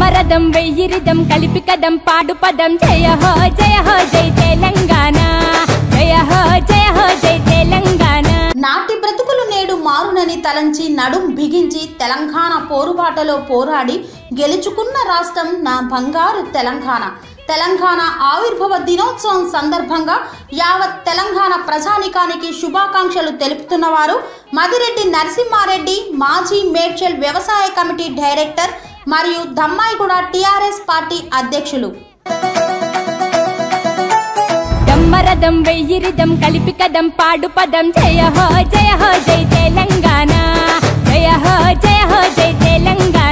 దమ్మరదం వెయ్యిరిదం కలిపి కదం పాడు పదం జయ హో జయ హో జై తెలంగాణ జయ హో జయ హో జై తెలంగాణ నాటి బ్రతుకులు నేడు మారునని తలంచి నడుం బిగించి తెలంగాణ పోరుబాటలో పోరాడి గెలుచుకున్న రాష్ట్రం నా బంగారు తెలంగాణ తెలంగాణ ఆవిర్భావ దినోత్సవం సందర్భంగా యావత్ తెలంగాణ ప్రజానికానికి శుభాకాంక్షలు తెలుపుతున్నవారు మదిరెడ్డి నరసింహారెడ్డి మాజీ మేడ్చల్ వ్యవసాయ కమిటీ డైరెక్టర్ మరియు దమ్మాయిగూడ టీఆర్ఎస్ పార్టీ అధ్యక్షులు దమ్మరదం వెయ్యిరిదం కలిపి కదం పాడు పదం జయ హో జయ హో జై తెలంగాణ జయ హో జయ హో జై తెలంగాణ